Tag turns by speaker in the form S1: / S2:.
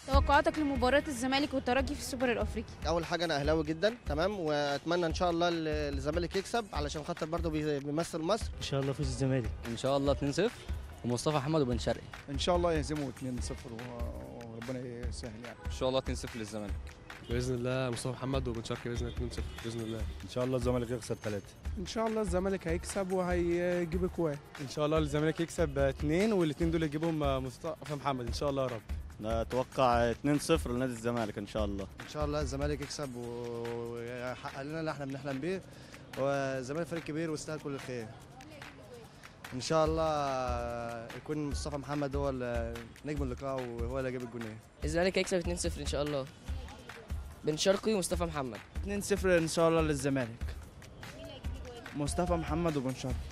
S1: توقعاتك لمباراة الزمالك والترجي في السوبر الافريقي
S2: اول حاجه انا اهلاوي جدا تمام واتمنى ان شاء الله ال- الزمالك يكسب علشان خاطر برضه بي- بيمثل مصر
S3: ان شاء الله فوز الزمالك
S4: ان شاء الله 2-0 ومصطفى محمد وبن شرقي
S5: ان شاء الله يهزموا 2-0 و- وربنا يسهل يعني
S6: ان شاء الله 2-0 للزمالك
S7: باذن الله مصطفى محمد وبن شرقي باذن الله 2-0 باذن الله
S3: ان شاء الله الزمالك يخسر ثلاثة
S5: ان شاء الله الزمالك هيكسب وهيجيب اكوان
S7: ان شاء الله الزمالك يكسب اثنين والاثنين دول يجيبهم مصطفى محمد ان شاء الله يا رب
S3: اتوقع 2-0 لنادي الزمالك ان شاء الله
S2: ان شاء الله الزمالك يكسب ويحقق لنا اللي احنا بنحلم بيه والزمالك فريق كبير ويستاهل كل الخير ان شاء الله يكون مصطفى محمد هو ال- نجم اللقاء وهو اللي جاب الجونين
S4: الزمالك هيكسب 2-0 ان شاء الله بن شرقي ومصطفى محمد
S8: 2-0 ان شاء الله للزمالك مصطفى محمد وبن شرقي